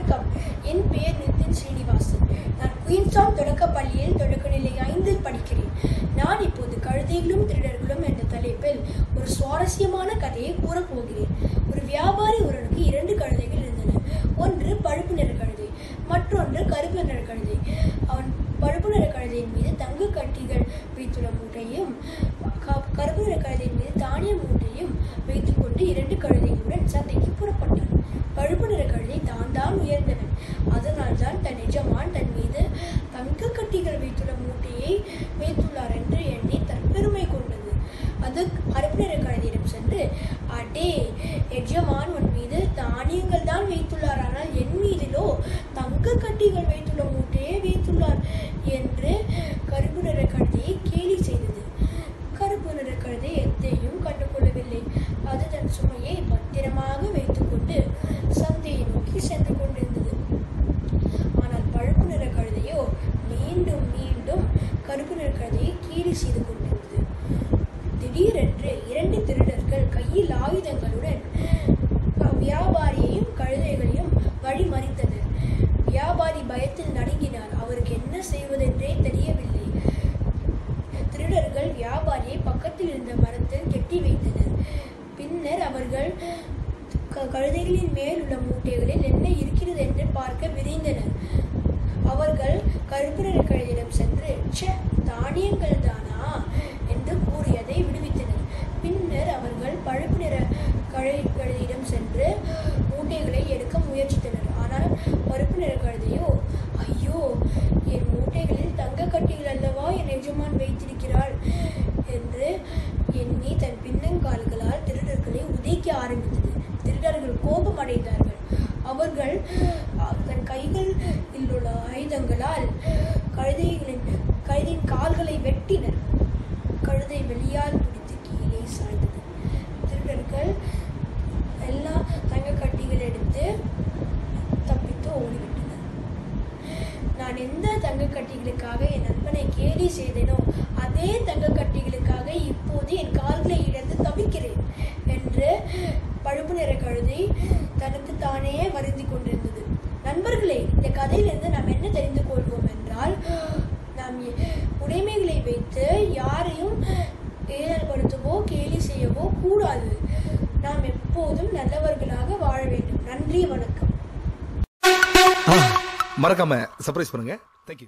வணக்கம் என் பெயர் நிதின் ஸ்ரீனிவாசன் நான் குயின்ஸ்டான் தொடக்க பள்ளியில் தொடக்கநிலை ஐந்தில் படிக்கிறேன் நான் இப்போது கழுதைகளும் திருடர்களும் என்ற தலைப்பில் ஒரு சுவாரஸ்யமான கதையை கூறப் போகிறேன் ஒரு வியாபாரி ஒருவனுக்கு இரண்டு கழுதைகள் இருந்தன ஒன்று பழுப்பு நிற கழுதை மற்றொன்று கருப்பு நிற கழுதை அவன் பழுப்பு நிற கழுதையின் மீது தங்க கட்டிகள் வைத்துள்ள மூட்டையும் க- கருப்பு நிற கழுதையின் மீது தானிய மூட்டையும் வைத்துக்கொண்டு இரண்டு கழுதைகளுடன் சந்தைக்கு புறப்பட்டான் பழுப்பு நிற கழுதை தான் தான் உயர்ந்தவன் அதனால் தான் தன் எஜமான் தன் மீது தங்க கட்டிகள் வைத்துள்ள மூட்டையை வைத்துள்ளார் என்று எண்ணி தற்பெருமை கொண்டது அது கருப்பு நிற கழுதையிடம் சென்று அடே எஜமான் உன் மீது தானியங்கள் தான் வைத்துள்ளார் ஆனால் என் மீதிலோ தங்க கட்டிகள் வைத்துள்ள மூட்டையை வைத்துள்ளார் என்று கருப்பு நிற கழுதையை கேலி செய்தது கருப்பு நிற கழுதை எதையும் கண்டுகொள்ளவில்லை அது தன் சுமையை பத்திரமாக வைத்துக்கொண்டு சந்தையை நோக்கி சென்று கொண்டிருந்தது ஆனால் பழுப்பு நிற கழுதையோ மீண்டும் மீண்டும் கருப்பு நிற கழுதையை கேலி செய்து கொண்டிருந்தது திடீரென்று இரண்டு திருடர்கள் கையில் ஆயுதங்களுடன் வியாபாரியையும் கழுதைகளையும் வழிமறித்தனர் வியாபாரி பயத்தில் நடுங்கினார் அவருக்கு என்ன செய்வதென்றே தெரியவில்லை திருடர்கள் வியாபாரியை பக்கத்தில் இருந்த மரத்தில் கெட்டி வைத்தனர் பின்னர் அவர்கள் க- கழுதைகளின் மேல் உள்ள மூட்டைகளில் என்ன இருக்கிறது என்று பார்க்க விரைந்தனர் அவர்கள் கருப்பு நிற கழுதையிடம் சென்று ச்சே தானியங்கள் தானா என்று கூறியதை விடுவித்தனர் பின்னர் அவர்கள் பழுப்பு நிற கழை கழுதையிடம் சென்று மூட்டைகளை எடுக்க முயற்சித்தனர் ஆனால் பருப்பு நிற கழுதையோ ஐயோ என் மூட்டைகளில் தங்க கட்டிகள் அல்லவா என் எஜமான் வைத்திருக்கிறாள் என்று எண்ணி தன் பின்னங்கால்களால் திருடர்களை உதைக்க ஆரம்பித்தது திருடர்கள் கோபம் அடைந்தார்கள் அவர்கள் அஹ், தன் கைகளில் உள்ள ஆயுதங்களால் கழுதைகளின் கழுதையின் கால்களை வெட்டினர் கழுதை வெளியால் பிடித்து கீழே சாய்ந்தது திருடர்கள் எல்லா தங்க கட்டிகள் எடுத்து தப்பித்து ஓடிவிட்டனர் நான் எந்த தங்க கட்டிகளுக்காக என் நண்பனை கேலி செய்தேனோ அதே தங்க கட்டிகளுக்காக இப்போது என் கால்களை இழந்து தவிக்கிறேன் என்று பழுப்பு நிற கழுதை தனக்கு தானே வருந்தி கொண்டிருந்தது நண்பர்களே இந்த கதையிலிருந்து நாம் என்ன தெரிந்து கொள்வோம் என்றால் நாம் எ- உடைமைகளை வைத்து யாரையும் ஏழல்படுத்தவோ கேலி செய்யவோ கூடாது நாம் எப்போதும் நல்லவர்களாக வாழ வேண்டும் நன்றி வணக்கம் மறக்காம சர்ப்ரைஸ் பண்ணுங்க தேங்க்யூ